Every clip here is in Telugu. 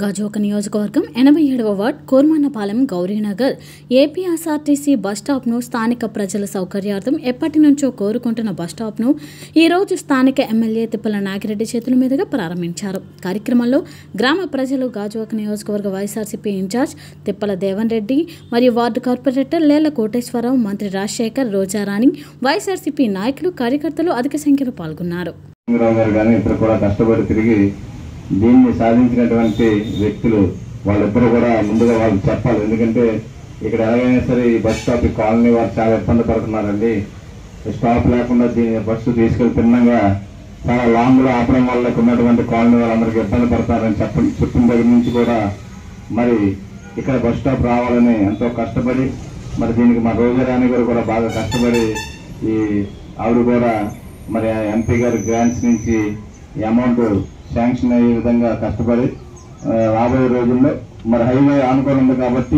గాజోక నియోజకవర్గం ఎనభై ఏడవ ward Kormanapalem Gourinagar APSRTC bus స్టాప్ను స్థానిక ప్రజల సౌకర్యార్థం ఎప్పటి నుంచో కోరుకుంటున్న బస్ స్టాప్ను ఈరోజు స్థానిక ఎమ్మెల్యే తిప్పల నాగిరెడ్డి చేతుల మీదుగా ప్రారంభించారు కార్యక్రమంలో గ్రామ ప్రజలు గాజువాక నియోజకవర్గ వైఎస్ఆర్సీపీ ఇన్ఛార్జ్ తిప్పల దేవన్ రెడ్డి మరియు వార్డు కార్పొరేటర్ లేల కోటేశ్వరరావు మంత్రి రాజశేఖర్ రోజారాణి వైఎస్ఆర్సీపీ నాయకులు కార్యకర్తలు అధిక సంఖ్యలో పాల్గొన్నారు రావు గారు కానీ ఇప్పుడు కూడా కష్టపడి తిరిగి దీన్ని సాధించినటువంటి వ్యక్తులు వాళ్ళిద్దరూ కూడా ముందుగా వాళ్ళు చెప్పాలి ఎందుకంటే ఇక్కడ ఎలాగైనా సరే ఈ బస్ స్టాప్ ఈ కాలనీ వారు చాలా ఇబ్బంది పడుతున్నారండి ఈ స్టాప్ లేకుండా దీని బస్సు తీసుకెళ్లి తిన్నంగా చాలా లాంగ్ లో ఆపడం వల్ల ఇక్కడ ఉన్నటువంటి కాలనీ వాళ్ళందరికీ ఇబ్బంది పడతారని చెప్ప చెప్పిన దగ్గర నుంచి కూడా మరి ఇక్కడ బస్ స్టాప్ రావాలని ఎంతో కష్టపడి మరి దీనికి మా రోజారాణి గారు కూడా బాగా కష్టపడి ఈ ఆవిడ కూడా మరి ఆ ఎంపీ గారి గ్రాంట్స్ నుంచి ఈ అమౌంట్ శాంక్షన్ అయ్యే విధంగా కష్టపడి ఆ, రాబోయే రోజుల్లో మరి హైవే ఆనుకొని ఉంది కాబట్టి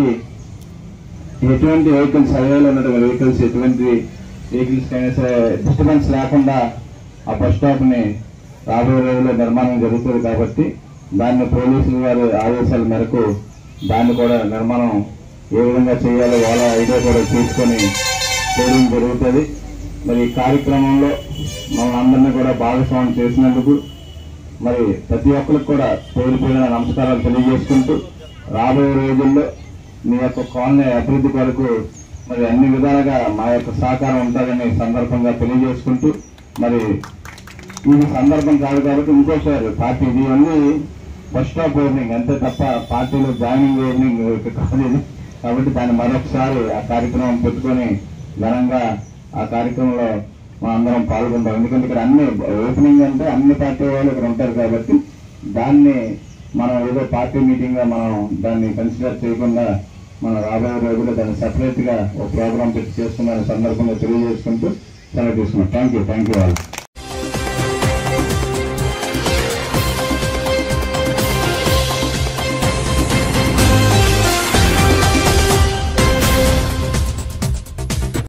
ఎటువంటి వెహికల్స్ హైవేలో ఉన్నటువంటి వెహికల్స్ ఎటువంటి వెహికల్స్ అయినా సరే డిస్టర్బెన్స్ లేకుండా ఆ బస్ స్టాప్ ని రాబోయే రోజుల్లో నిర్మాణం జరుగుతుంది కాబట్టి దాన్ని పోలీసులు వారి ఆదేశాల మేరకు దాన్ని కూడా నిర్మాణం ఏ విధంగా చేయాలో వాళ్ళ ఐడియా కూడా తీసుకొని చేయడం జరుగుతుంది మరి ఈ కార్యక్రమంలో మమ్మల్ని అందరినీ కూడా భాగస్వామ్యం చేసినందుకు మరి ప్రతి ఒక్కరికి కూడా పేరు పేరున నమస్కారాలు తెలియజేసుకుంటూ రాబోయే రోజుల్లో మీ యొక్క కాలనీ అభివృద్ధి కొరకు మరి అన్ని విధాలుగా మా యొక్క సహకారం ఉంటుందని సందర్భంగా తెలియజేసుకుంటూ మరి ఇది సందర్భం కాదు కాబట్టి ఇంకోసారి పార్టీ ఇది అన్ని బస్ స్టాప్ ఓపెనింగ్ అంతే తప్ప పార్టీలో జాయినింగ్ ఓపెనింగ్ కాదు ఇది కాబట్టి దాన్ని మరొకసారి ఆ కార్యక్రమం పెట్టుకొని ఘనంగా ఆ కార్యక్రమంలో మా అందరం పాల్గొంటాం ఎందుకంటే ఇక్కడ అన్ని ఓపెనింగ్ అంటే అన్ని పార్టీ వాళ్ళు ఇక్కడ ఉంటారు కాబట్టి దాన్ని మనం ఏదో పార్టీ మీటింగ్ గా మనం దాన్ని కన్సిడర్ చేయకుండా మనం రాబోయే రోజుల్లో దాన్ని సెపరేట్ గా ఒక ప్రోగ్రామ్ పెట్టి చేసుకున్న సందర్భంగా తెలియజేసుకుంటూ సెలవు తీసుకున్నాం థ్యాంక్ యూ థ్యాంక్ యూ వాళ్ళు